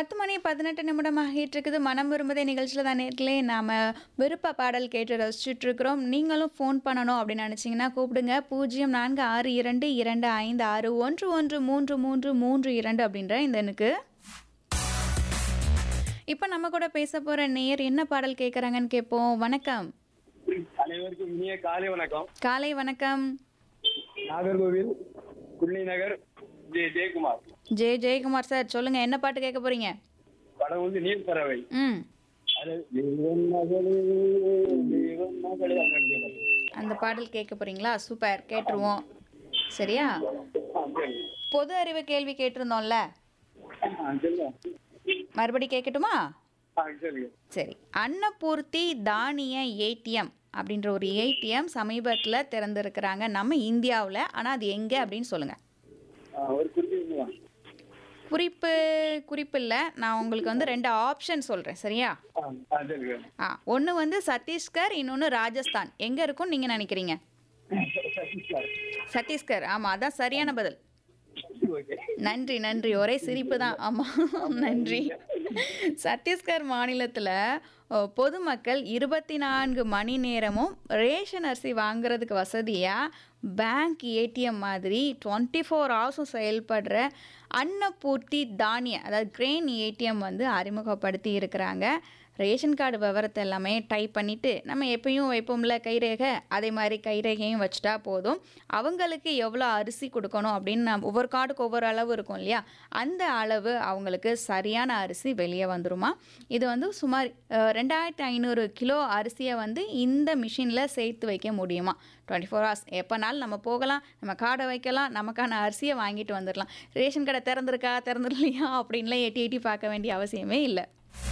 பத்து மணி பதினெட்டு நிமிடம் ஆகிட்டு இருக்குது மனம் விரும்புதே நிகழ்ச்சியில் தான் நேர்களே நாம் விருப்ப பாடல் கேட்டு ரசிச்சுட்டு இருக்கிறோம் நீங்களும் ஃபோன் பண்ணணும் அப்படின்னு நினச்சிங்கன்னா கூப்பிடுங்க பூஜ்ஜியம் நான்கு ஆறு இரண்டு இரண்டு ஐந்து ஆறு ஒன்று ஒன்று மூன்று மூன்று மூன்று இரண்டு அப்படின்ற இந்த எனக்கு இப்போ நம்ம கூட பேச போகிற நேயர் என்ன பாடல் கேட்குறாங்கன்னு கேட்போம் வணக்கம் அனைவருக்கும் இனிய காலை வணக்கம் காலை வணக்கம் Nagercoil Kulli Nagar J Jayakumar J Jayakumar sir சொல்லுங்கள் என்ன பாட்டு கேட்க போகிறீங்க படம் வந்து நீர் பறவை ம் அது தேவன் மகளே தேவன் மகளே அந்த பாட்டு. அந்த பாடல் கேட்க போகிறீங்களா சூப்பர் கேட்டுருவோம் சரியா ஆ, சரி. பொது அறிவு கேள்வி கேட்டிருந்தோம்ல ஆ, சரிங்க. மறுபடி கேட்கட்டுமா ஆ, சரிங்க. சரி அன்னபூர்த்தி தானிய ஏடிஎம் அப்படின்ற ஒரு ஏடிஎம் சமீபத்தில் திறந்திருக்கிறாங்க நம்ம இந்தியாவில் ஆனால் அது எங்கே அப்படின்னு சொல்லுங்கள் ஆ, ஒரு குறிப்பிட்ட குறிப்பு குறிப்பு இல்லை நான் உங்களுக்கு வந்து ரெண்டு ஆப்ஷன் சொல்கிறேன் சரியா ஆ ஆ, சரிங்க ஆ ஒன்று வந்து சத்தீஸ்கர் இன்னொன்று ராஜஸ்தான் எங்கே இருக்கும்னு நீங்கள் நினைக்கிறீங்க சத்தீஸ்கர். சத்தீஸ்கர் ஆமாம் அதான் சரியான பதில் ஓகே நன்றி நன்றி ஒரே சிரிப்பு தான் ஆமாம் நன்றி சத்தீஸ்கர் மாநிலத்தில் பொதுமக்கள் இருபத்தி நான்கு மணி நேரமும் ரேஷன் அரிசி வாங்குறதுக்கு வசதியாக பேங்க் ஏடிஎம் மாதிரி டுவெண்ட்டி ஃபோர் ஹவர்ஸும் செயல்படுற அன்னபூர்த்தி தானிய அதாவது கிரெயின் ஏடிஎம் வந்து அறிமுகப்படுத்தி இருக்கிறாங்க ரேஷன் கார்டு விவரத்தை எல்லாமே டைப் பண்ணிவிட்டு நம்ம எப்பயும் வைப்போம்ல கைரேகை அதே மாதிரி கைரேகையும் வச்சுட்டா போதும் அவங்களுக்கு எவ்வளோ அரிசி கொடுக்கணும் அப்படின்னு நம்ம ஒவ்வொரு கார்டுக்கு ஒவ்வொரு அளவு இருக்கும் இல்லையா அந்த அளவு அவங்களுக்கு சரியான அரிசி வெளியே வந்துருமா இது வந்து சுமார் அஹ், ரெண்டாயிரத்தி ஐநூறு கிலோ அரிசியை வந்து இந்த மிஷினில் சேர்த்து வைக்க முடியுமா டுவெண்ட்டி ஃபோர் ஹவர்ஸ் எப்போனாலும் நம்ம போகலாம் நம்ம கார்டை வைக்கலாம் நமக்கான அரிசியை வாங்கிட்டு வந்துடலாம் ரேஷன் கடை திறந்திருக்கா திறந்துடலையா அப்படின்லாம் எட்டி எட்டி பார்க்க வேண்டிய அவசியமே இல்லை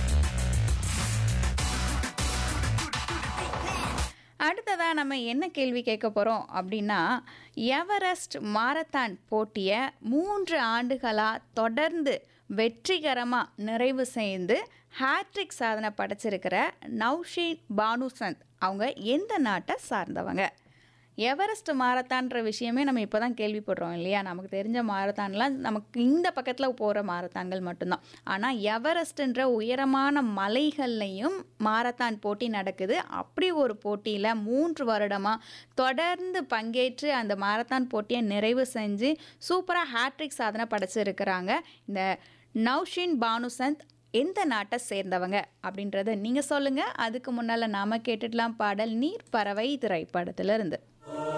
அடுத்ததாக நம்ம என்ன கேள்வி கேட்க போகிறோம் அப்படின்னா எவரெஸ்ட் மாரத்தான் போட்டியை மூன்று ஆண்டுகளாக தொடர்ந்து வெற்றிகரமாக நிறைவு செய்து ஹேட்ரிக் சாதனை படைச்சிருக்கிற நௌஷீன் பானுசந்த் அவங்க எந்த நாட்டை சார்ந்தவங்க எவரெஸ்ட் மாரத்தான்ற விஷயமே நம்ம இப்போ தான் கேள்விப்படுறோம் இல்லையா நமக்கு தெரிஞ்ச மாரத்தான்லாம் நமக்கு இந்த பக்கத்தில் போகிற மாரத்தான்கள் மட்டும்தான் ஆனால் எவரெஸ்ட்ன்ற உயரமான மலைகள்லையும் மாரத்தான் போட்டி நடக்குது அப்படி ஒரு போட்டியில் மூன்று வருடமாக தொடர்ந்து பங்கேற்று அந்த மாரத்தான் போட்டியை நிறைவு செஞ்சு சூப்பராக ஹேட்ரிக் சாதனை படைச்சிருக்கிறாங்க இந்த நௌஷின் பானுசந்த் எந்த நாட்டை சேர்ந்தவங்க அப்படின்றத நீங்கள் சொல்லுங்கள் அதுக்கு முன்னால் நாம கேட்டுடலாம் பாடல் நீர் பறவை திரைப்படத்திலிருந்து